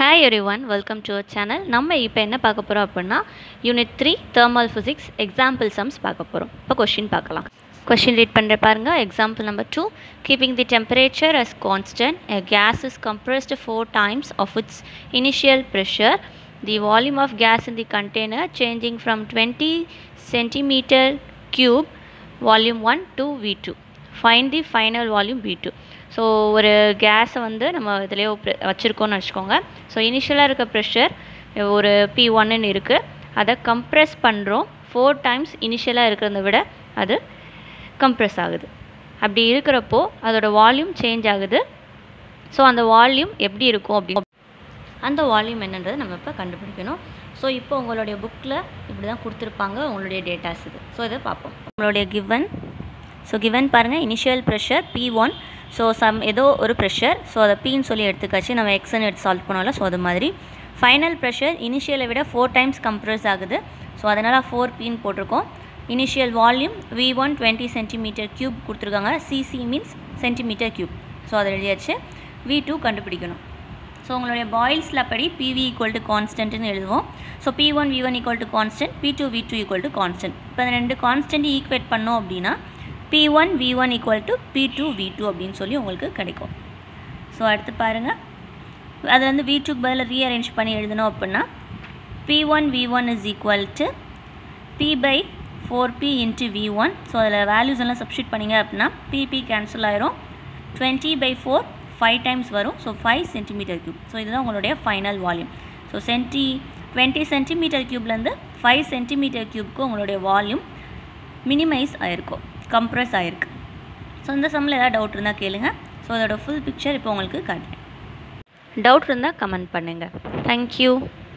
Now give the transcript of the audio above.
hi everyone welcome to our channel நம்ம இப்போ என்ன பார்க்க போகிறோம் அப்படின்னா unit three thermal physics example sums பார்க்க போகிறோம் இப்போ கொஷின் பார்க்கலாம் கொஷின் ரீட் பண்ணுற பாருங்க example number two keeping the temperature as constant a gas is compressed four times of its initial pressure the volume of gas in the container changing from 20 centimeter cube volume 1 to v2 find the final volume v2 so ஒரு கேஸை வந்து நம்ம இதிலே வச்சுருக்கோம்னு வச்சுக்கோங்க so இனிஷியலாக இருக்க pressure ஒரு B ஒன்னு இருக்குது அதை கம்ப்ரெஸ் பண்ணுறோம் ஃபோர் டைம்ஸ் இனிஷியலாக இருக்கிறத விட அது கம்ப்ரெஸ் ஆகுது அப்படி இருக்கிறப்போ அதோட வால்யூம் சேஞ்ச் ஆகுது ஸோ அந்த வால்யூம் எப்படி இருக்கும் அப்படி அந்த வால்யூம் என்னன்றதை நம்ம இப்போ கண்டுபிடிக்கணும் ஸோ இப்போ உங்களுடைய புக்கில் இப்படி தான் கொடுத்துருப்பாங்க உங்களுடைய டேட்டாஸ் இது ஸோ இதை பார்ப்போம் உங்களுடைய கிவன் ஸோ கிவன் பாருங்கள் initial pressure P one so some ஏதோ ஒரு ப்ரெஷர் ஸோ அதை பின்னு சொல்லி எடுத்துக்காச்சு நம்ம எக்ஸ்ன்னு எடுத்து சால்வ் பண்ணோம்ல ஸோ அது மாதிரி ஃபைனல் ப்ரெஷர் இனிஷியலை விட ஃபோர் டைம்ஸ் கம்ப்ரஸ் ஆகுது ஸோ அதனால் ஃபோர் பின்னு போட்டிருக்கோம் initial volume V one twenty centimetre cube கொடுத்துருக்காங்க CC means centimetre cube so அதை எழுதியாச்சு வி டூ கண்டுபிடிக்கணும் ஸோ உங்களுடைய பாயில்ஸில் படி பிவி ஈக்குவல் டு கான்ஸ்டன்ட்னு எழுதுவோம் so P one V one equal to constant P two V two equal to constant இப்போ அந்த ரெண்டு கான்ஸ்டன்ட் ஈக்குவேட் பண்ணோம் அப்படின்னா P one V one equal to P two V two அப்படின்னு சொல்லி உங்களுக்கு கிடைக்கும் ஸோ அடுத்து பாருங்கள் அதில் வந்து வி டூக்கு பதில் ரீஅரேஞ்ச் பண்ணி எழுதணும் அப்படின்னா P one V one is equal to P by four P into V one so அதில் வேல்யூஸ் எல்லாம் சப்ஸ்டியூட் பண்ணிங்க அப்படின்னா பிபி கேன்சல் ஆயிரும் twenty by four five times வரும் so five centimetre cube so இதுதான் உங்களுடைய final volume so centi twenty centimetre க்யூப்லேருந்து five centimetre க்யூப்க்கு உங்களுடைய வால்யூம் மினிமைஸ் ஆகிருக்கும் கம்ப்ரெஸ் ஆகிருக்கு ஸோ இந்த சம்மில் ஏதாவது டவுட் இருந்தால் கேளுங்க ஸோ அதோட ஃபுல் பிக்சர் இப்போ உங்களுக்கு காட்டுறேன் டவுட் இருந்தால் கமெண்ட் பண்ணுங்கள் தேங்க்யூ